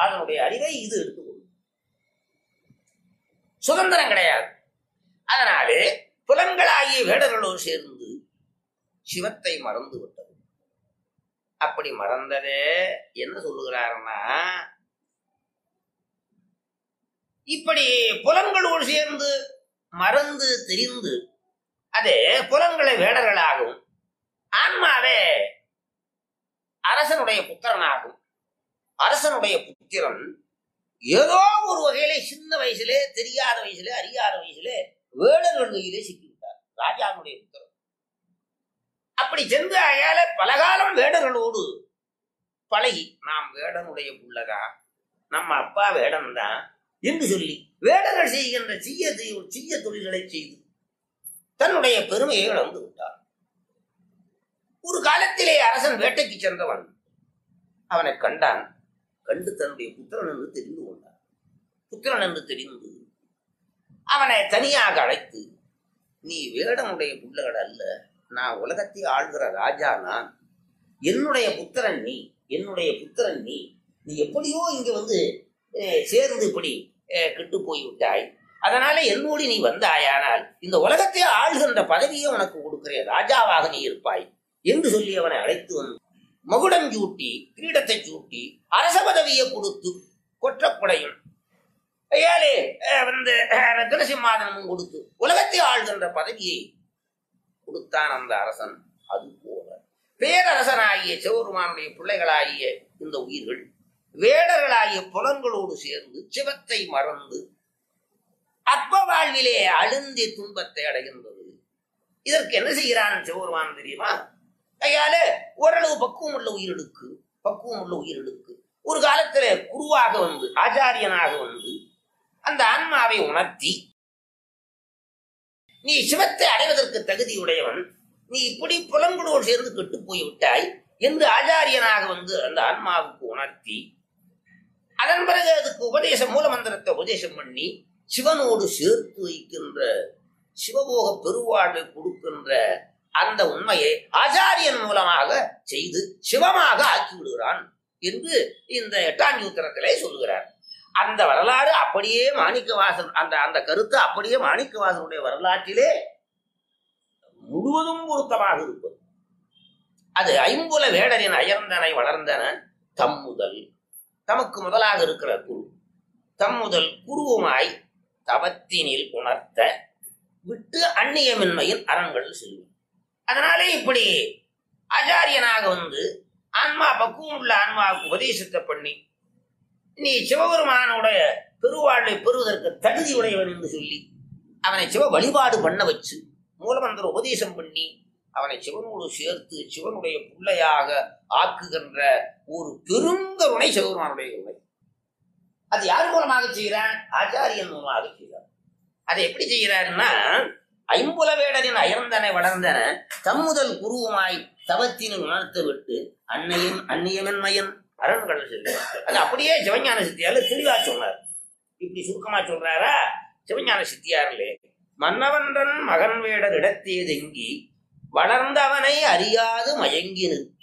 அதனுடைய அறிவை இது எடுத்துக்கொள்ளும் சுதந்திரம் கிடையாது அதனாலே புலன்களாகிய வேடர்களோடு சேர்ந்து சிவத்தை மறந்து விட்டது அப்படி மறந்ததே என்ன சொல்லுகிறாருன்னா இப்படி புலன்களோடு சேர்ந்து மறந்து தெரிந்து அதே புலன்களை வேடர்களாகும் ஆன்மாவே அரசனுடைய புத்திரனாகும் அரசனுடைய புத்திரன் ஏதோ ஒரு வகையிலே சின்ன வயசுலே தெரியாத வயசுலே அறியாத வயசுலே வேடர்கள் கையிலே சிக்கிவிட்டார் ராஜாவுடைய புத்திரன் அப்படி சென்று அயால பலகாலம் வேடர்களோடு பழகி நாம் வேடனுடைய புள்ளதா நம்ம அப்பா வேடம் தான் என்று சொல்லி வேடர்கள் செய்கின்ற செய்ய செய்ய தொழில்களை செய்து தன்னுடைய பெருமையை இழந்து விட்டார் ஒரு காலத்திலே அரசன் வேட்டைக்கு சென்றவன் அவனை கண்டான் கண்டு தன்னுடைய புத்திரன் என்று தெரிந்து கொண்டான் புத்திரன் என்று தெரிந்து அவனை தனியாக அழைத்து நீ வேடனுடைய புள்ளகள் அல்ல நான் உலகத்தை ஆள்கிற ராஜா நான் என்னுடைய புத்திரன் நீ என்னுடைய புத்திரன் நீ நீ எப்படியோ இங்க வந்து அஹ், சேர்ந்து இப்படி அஹ், கெட்டு போய் விட்டாய் அதனால என்னோடு நீ வந்தாயானால் இந்த உலகத்தை ஆள்கின்ற பதவியை உனக்கு கொடுக்கிறேன் ராஜாவாக நீ இருப்பாய் என்று சொல்லி அவனை அழைத்து வந்து மகுடம் சூட்டி கிரீடத்தை சூட்டி அரச பதவியை கொடுத்து கொற்றப்படையும் ஐயாலே அஹ், வந்து அஹ், ரத்தின சிம்மாதனமும் கொடுத்து உலகத்தை ஆள்கின்ற பதவியை கொடுத்தான் அந்த அரசன் அது போல பேரரசனாகிய சிவபெருமானுடைய பிள்ளைகளாகிய இந்த உயிர்கள் வேடர்களாகிய புலன்களோடு சேர்ந்து சிவத்தை மறந்து அற்ப வாழ்விலே அழுந்தி துன்பத்தை அடைகின்றது இதற்கு என்ன செய்கிறான் சிவபெருமான் தெரியுமா கையால ஓரளவு பக்குவம் உள்ள உயிரிழுக்கு பக்குவம் உள்ள உயிரிழுக்கு ஒரு காலத்துல குருவாக வந்து ஆச்சாரியனாக வந்து அந்த ஆன்மாவை உணர்த்தி நீ சிவத்தை அடைவதற்கு தகுதியுடையவன் நீ இப்படி புலங்களோடு சேர்ந்து கெட்டு போய் விட்டாய் என்று ஆச்சாரியனாக வந்து அந்த ஆன்மாவுக்கு உணர்த்தி அதன் பிறகு அதுக்கு உபதேசம் மூலமந்திரத்தை உபதேசம் பண்ணி சிவனோடு சேர்த்து வைக்கின்ற சிவபோக பெருவாழ்வை கொடுக்கின்ற அந்த உண்மையை ஆச்சாரியன் மூலமாக செய்து சிவமாக ஆக்கி விடுகிறான் என்று இந்த எட்டாம் சூத்திரத்திலே சொல்லுகிறார் அந்த வரலாறு அப்படியே மாணிக்கவாசன் அந்த அந்த கருத்து அப்படியே மாணிக்கவாசனுடைய வரலாற்றிலே முழுவதும் பொருத்தமாக இருப்பது அது ஐம்புல வேடரின் அயர்ந்தனை வளர்ந்தன தம் முதல் தமக்கு முதலாக இருக்கிற குரு தம் முதல் குருவுமாய் தவத்தினில் உணர்த்த விட்டு அந்நியமின்மையின் அரண்கள் செல்லும் அதனாலே இப்படி ஆச்சாரியனாக வந்து ஆன்மா பக்குவம் உள்ள ஆன்மாவுக்கு உபதேசத்தை பண்ணி நீ சிவபெருமானுடைய பெருவாழ்வை பெறுவதற்கு தகுதி உடையவன் என்று சொல்லி அவனை சிவ வழிபாடு பண்ண வச்சு மூலமந்திர உபதேசம் பண்ணி அவனை சிவனோடு சேர்த்து சிவனுடைய பிள்ளையாக ஆக்குகின்ற ஒரு பெருங்கருணை சிவபெருமானுடைய உணை அது யார் மூலமாக செய்கிறான் ஆச்சாரியன் மூலமாக செய்கிறான் அதை எப்படி செய்கிறாருன்னா ஐம்புல வேடரின் அயர்ந்தனை வளர்ந்தன தம்முதல் குருவுமாய் தவத்தின் உணர்த்து விட்டு அன்னையும் அந்நியமென்மையன் அரண்கள் சொல்லுவார் அது அப்படியே சிவஞான சித்தியால தெளிவா சொன்னார் இப்படி சுருக்கமா சொல்றாரா சிவஞான சித்தியாரிலே மன்னவன்றன் மகன் வேடர் இடத்தே தெங்கி வளர்ந்தவனை அறியாது மயங்கி நிற்ப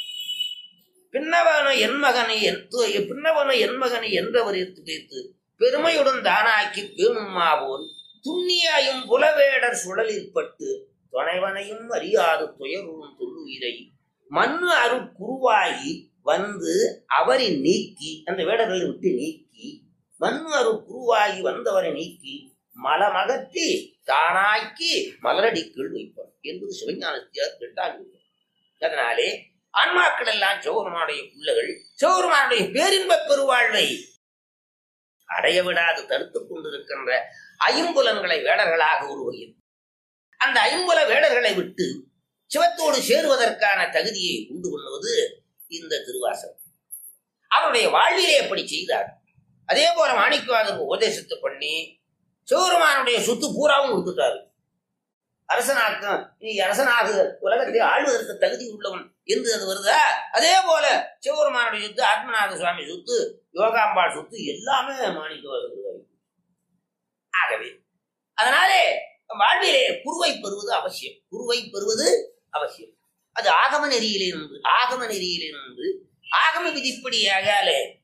பின்னவனு என் மகனை என் து- பின்னவனு என் மகனை என்றவர் துடைத்து பெருமையுடன் தானாக்கி பெருமாவோன் துண்ணியாயும் புலவேடர் சுழலில் பட்டு துணைவனையும் அறியாது துயரும் துள்ளுயிரை மண்ணு அரு குருவாகி வந்து அவரை நீக்கி அந்த வேடர்களை விட்டு நீக்கி மண்ணு அரு குருவாகி வந்தவரை நீக்கி மலமகற்றி தானாக்கி மலரடிக்குள் வைப்பார் என்பது சிவஞானத்தியார் கேட்டாங்க அதனாலே ஆன்மாக்கள் எல்லாம் சிவபெருமானுடைய பிள்ளைகள் சிவபெருமானுடைய பேரின்பப் பெருவாழ்வை அடைய விடாது தடுத்துக் கொண்டிருக்கின்ற ஐம்புலன்களை வேடர்களாக உருவகில் அந்த ஐம்புல வேடர்களை விட்டு சிவத்தோடு சேருவதற்கான தகுதியை உண்டு பண்ணுவது இந்த திருவாசகம் அவருடைய வாழ்விலே எப்படி செய்தார் அதே போல மாணிக்கவாதருக்கு உபதேசத்தை பண்ணி சிவபெருமானுடைய சொத்து பூராவும் கொடுத்துட்டாரு அரசனாக்கம் நீ அரசனாக உலகத்தை ஆளுவதற்கு தகுதி உள்ளவன் என்று அது வருதா அதே போல சிவபெருமானுடைய சொத்து ஆத்மநாத சுவாமி சொத்து யோகாம்பாள் சொத்து எல்லாமே மாணிக்கவாதர் ஆகவே அதனாலே வாழ்விலே குருவை பெறுவது அவசியம் குருவை பெறுவது அவசியம் அது ஆகம நெறியிலே நின்று ஆகம நெறியிலே நின்று ஆகம விதிப்படியாக